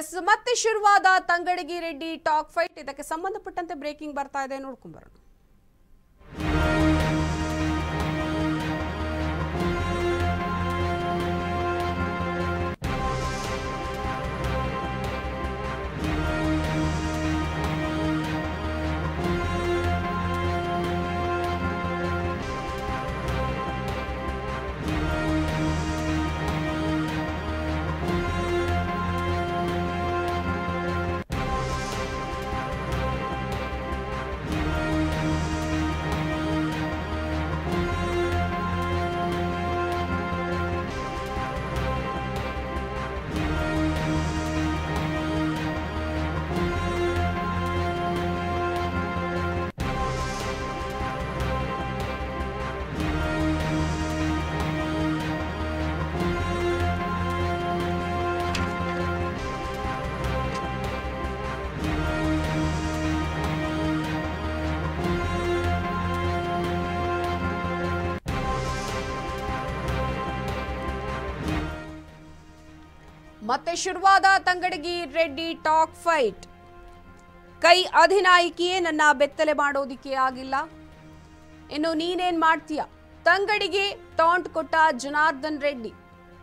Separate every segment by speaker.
Speaker 1: S ಮತ್ತೆ ಶುರುವಾದ Tangadagi Reddy talk fight ಇದಕ್ಕೆ ಸಂಬಂಧಪಟ್ಟಂತೆ ಬ್ರೇಕಿಂಗ್ ಬರ್ತಾ ಇದೆ ನೋಡ್ಕೊಂಬರೋಣ ಮತ್ತೆ ಶುರುವಾದ ತಂಗಡಗಿ ರೆಡ್ಡಿ ಟಾಕ್ ಫೈಟ್ ಕೈ ಅಧಿನಾಯಕಿಯೇ ನನ್ನ ಬೆತ್ತಲೆ ಮಾಡೋದಿಕ್ಕೆ ಆಗಿಲ್ಲ ಇನ್ನು ನೀನೇನ್ ಮಾಡ್ತೀಯ ತಂಗಡಿಗೆ ಟಾಂಟ್ ಕೊಟ್ಟ ಜನಾರ್ದನ್ ರೆಡ್ಡಿ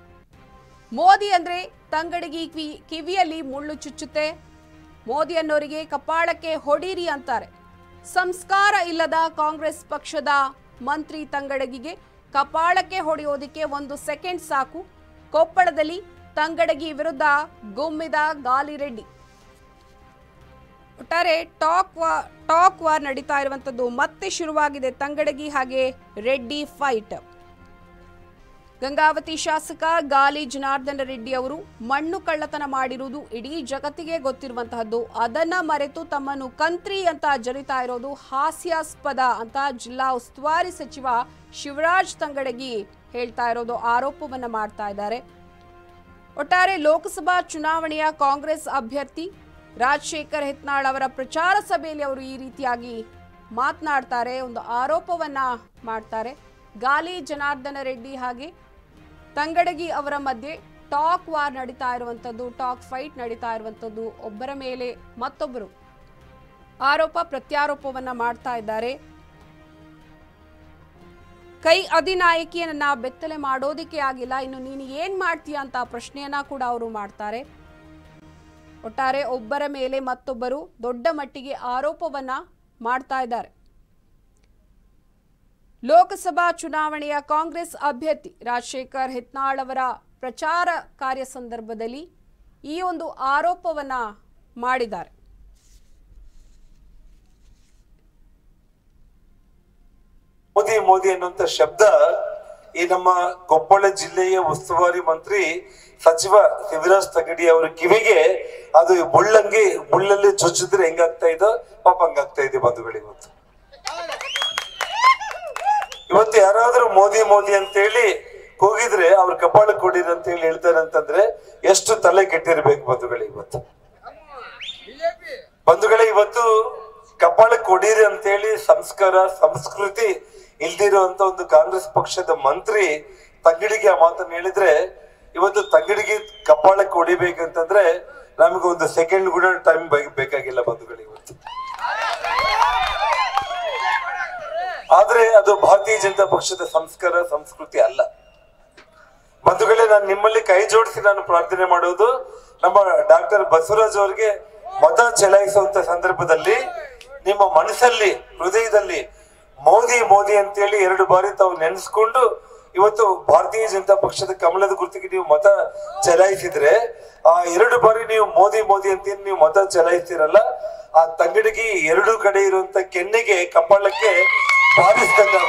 Speaker 1: ಮೋದಿ ಅಂದ್ರೆ ತಂಗಡಿಗೆ ಕಿವಿ- ಕಿವಿಯಲ್ಲಿ ಮುಳ್ಳು ಚುಚ್ಚುತ್ತೆ ಮೋದಿ ಅನ್ನೋರಿಗೆ ಕಪಾಳಕ್ಕೆ ಹೊಡೀರಿ ಅಂತಾರೆ ಸಂಸ್ಕಾರ ಇಲ್ಲದ ಕಾಂಗ್ರೆಸ್ ಪಕ್ಷದ ಮಂತ್ರಿ ತಂಗಡಗಿಗೆ ಕಪಾಳಕ್ಕೆ ಹೊಡೆಯೋದಿಕ್ಕೆ ಒಂದು ಸೆಕೆಂಡ್ ಸಾಕು ಕೊಪ್ಪಳದಲ್ಲಿ ತಂಗಡಗಿ ವಿರುದ್ಧ ಗುಮ್ಮಿದ ಗಾಲಿರೆಡ್ಡಿ ಒಟ್ಟಾರೆ ಟಾಕ್ ವಾ ಟಾಕ್ ವಾರ್ ನಡೀತಾ ಇರುವಂತದ್ದು ಮತ್ತೆ ಶುರುವಾಗಿದೆ ತಂಗಡಗಿ ಹಾಗೆ ರೆಡ್ಡಿ ಫೈಟ್ ಗಂಗಾವತಿ ಶಾಸಕ ಗಾಲಿ ಜನಾರ್ದನ ರೆಡ್ಡಿ ಅವರು ಮಣ್ಣು ಕಳ್ಳತನ ಮಾಡಿರುವುದು ಇಡೀ ಜಗತ್ತಿಗೆ ಗೊತ್ತಿರುವಂತಹದ್ದು ಅದನ್ನ ಮರೆತು ತಮ್ಮನ್ನು ಕಂತ್ರಿ ಅಂತ ಜರಿತಾ ಇರೋದು ಹಾಸ್ಯಾಸ್ಪದ ಅಂತ ಜಿಲ್ಲಾ ಉಸ್ತುವಾರಿ ಸಚಿವ ಶಿವರಾಜ್ ತಂಗಡಗಿ ಹೇಳ್ತಾ ಇರೋದು ಆರೋಪವನ್ನ ಮಾಡ್ತಾ ಇದ್ದಾರೆ ಒಟ್ಟಾರೆ ಲೋಕಸಭಾ ಚುನಾವಣೆಯ ಕಾಂಗ್ರೆಸ್ ಅಭ್ಯರ್ಥಿ ರಾಜಶೇಖರ್ ಹೆತ್ನಾಳ್ ಅವರ ಪ್ರಚಾರ ಸಭೆಯಲ್ಲಿ ಅವರು ಈ ರೀತಿಯಾಗಿ ಮಾತನಾಡ್ತಾರೆ ಒಂದು ಆರೋಪವನ್ನ ಮಾಡ್ತಾರೆ ಗಾಲಿ ಜನಾರ್ದನ ರೆಡ್ಡಿ ಹಾಗೆ ತಂಗಡಗಿ ಅವರ ಮಧ್ಯೆ ಟಾಕ್ ವಾರ್ ನಡೀತಾ ಇರುವಂಥದ್ದು ಟಾಕ್ ಫೈಟ್ ನಡೀತಾ ಇರುವಂಥದ್ದು ಒಬ್ಬರ ಮೇಲೆ ಮತ್ತೊಬ್ಬರು ಆರೋಪ ಪ್ರತ್ಯಾರೋಪವನ್ನ ಮಾಡ್ತಾ ಇದ್ದಾರೆ ಕೈ ಅಧಿನಾಯಕಿಯನ್ನ ಬೆತ್ತಲೆ ಮಾಡೋದಿಕ್ಕೆ ಆಗಿಲ್ಲ ಇನ್ನು ನೀನು ಏನ್ ಮಾಡ್ತೀಯ ಅಂತ ಪ್ರಶ್ನೆಯನ್ನ ಕೂಡ ಅವರು ಮಾಡ್ತಾರೆ ಒಟ್ಟಾರೆ ಒಬ್ಬರ ಮೇಲೆ ಮತ್ತೊಬ್ಬರು ದೊಡ್ಡ ಮಟ್ಟಿಗೆ ಆರೋಪವನ್ನ ಮಾಡ್ತಾ ಇದ್ದಾರೆ ಲೋಕಸಭಾ ಚುನಾವಣೆಯ ಕಾಂಗ್ರೆಸ್ ಅಭ್ಯರ್ಥಿ ರಾಜಶೇಖರ್ ಹೆತ್ನಾಳ್ ಅವರ ಪ್ರಚಾರ ಕಾರ್ಯ ಸಂದರ್ಭದಲ್ಲಿ ಈ ಒಂದು ಆರೋಪವನ್ನ ಮಾಡಿದ್ದಾರೆ
Speaker 2: ಮೋದಿ ಮೋದಿ ಅನ್ನುವಂತ ಶಬ್ದ ಈ ನಮ್ಮ ಕೊಪ್ಪಳ ಜಿಲ್ಲೆಯ ಉಸ್ತುವಾರಿ ಮಂತ್ರಿ ಸಚಿವ ಶಿವರಾಜ್ ತಗಡಿ ಅವರ ಕಿವಿಗೆ ಅದು ಮುಳ್ಳಂಗಿ ಮುಳ್ಳಲ್ಲಿ ಚುಚ್ಚಿದ್ರೆ ಹೆಂಗಾಗ್ತಾ ಇದೋ ಪಾಪ ಹಂಗಾಗ್ತಾ ಇದೆ ಬಂಧುಗಳು ಇವತ್ತು ಇವತ್ತು ಯಾರಾದ್ರೂ ಮೋದಿ ಮೋದಿ ಅಂತೇಳಿ ಕೂಗಿದ್ರೆ ಅವ್ರ ಕಪಾಳ ಕೊಡಿರಿ ಅಂತ ಹೇಳಿ ಹೇಳ್ತಾರೆ ಅಂತಂದ್ರೆ ಎಷ್ಟು ತಲೆ ಕೆಟ್ಟಿರ್ಬೇಕು ಬಂಧುಗಳು ಇವತ್ತು ಬಂಧುಗಳೇ ಇವತ್ತು ಕಪಾಳ ಕೊಡಿರಿ ಅಂತೇಳಿ ಸಂಸ್ಕಾರ ಸಂಸ್ಕೃತಿ ಇಲ್ದಿರುವಂತ ಒಂದು ಕಾಂಗ್ರೆಸ್ ಪಕ್ಷದ ಮಂತ್ರಿ ತಂಗಡಿಗೆ ಆ ಮಾತನ್ನ ಹೇಳಿದ್ರೆ ಇವತ್ತು ತಂಗಡಿಗೆ ಕಪಾಳ ಕೊಡಿಬೇಕಂತಂದ್ರೆ ನಮಗೆ ಒಂದು ಸೆಕೆಂಡ್ ಕೂಡ ಟೈಮ್ ಬೇಕಾಗಿಲ್ಲ ಬಂಧುಗಳು ಇವತ್ತು ಆದ್ರೆ ಅದು ಭಾರತೀಯ ಜನತಾ ಪಕ್ಷದ ಸಂಸ್ಕಾರ ಸಂಸ್ಕೃತಿ ಅಲ್ಲ ಬಂಧುಗಳೇ ನಾನು ನಿಮ್ಮಲ್ಲಿ ಕೈ ಜೋಡಿಸಿ ನಾನು ಪ್ರಾರ್ಥನೆ ಮಾಡುವುದು ನಮ್ಮ ಡಾಕ್ಟರ್ ಬಸವರಾಜ್ ಅವರಿಗೆ ಮತ ಚಲಾಯಿಸುವಂತ ಸಂದರ್ಭದಲ್ಲಿ ನಿಮ್ಮ ಮನಸ್ಸಲ್ಲಿ ಹೃದಯದಲ್ಲಿ ಮೋದಿ ಮೋದಿ ಅಂತೇಳಿ ಎರಡು ಬಾರಿ ತಾವು ನೆನೆಸ್ಕೊಂಡು ಇವತ್ತು ಭಾರತೀಯ ಜನತಾ ಪಕ್ಷದ ಕಮಲದ ಗುರುತಿಗೆ ನೀವು ಮತ ಚಲಾಯಿಸಿದ್ರೆ ಆ ಎರಡು ಬಾರಿ ನೀವು ಮೋದಿ ಮೋದಿ ಅಂತ ಏನ್ ನೀವು ಮತ ಚಲಾಯಿಸ್ತೀರಲ್ಲ ಆ ತಂಗಡಿಗೆ ಎರಡು ಕಡೆ ಇರುವಂತ ಕೆನ್ನೆಗೆ ಕಪಾಳಕ್ಕೆ ಬಾರಿಸಿದಂಗ